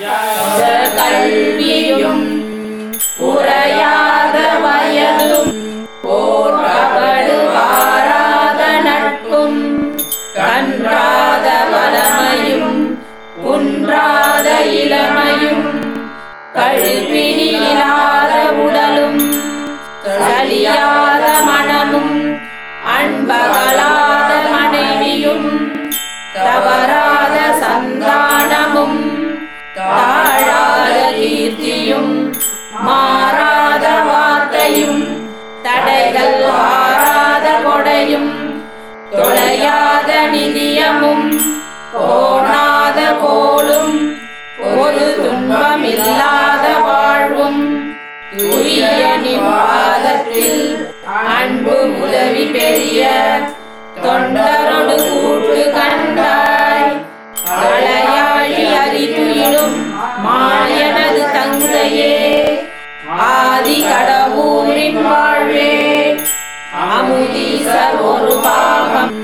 கல்வியும் உரையாத வயதும் போற்றபடு வாராத நட்பும் கன்றாத வளமையும் குன்றாத இளமையும் கழுப்பினிலாத உடலும் சலியாத மனமும் அன்பகலாத மனைவியும் தவறாத சந்தானமும் தாழாத கீர்த்தியும் மாறாத வார்த்தையும் தடைகள் வாராத கொடையும் தொலையாத நிதியமும் கோணாத கோலும் ஒரு துன்பமில்லாத வாழ்வும் துரிய நிவாதத்தில் அன்பு உதவி பெரிய தொண்டரொடு கூட்டு கண்டாய் அலையாழி அறிதுயிலும் மாயனது தந்தையே ஆதி கடவுரின் வாழ்வே அமுதீசர் ஒரு பாகம்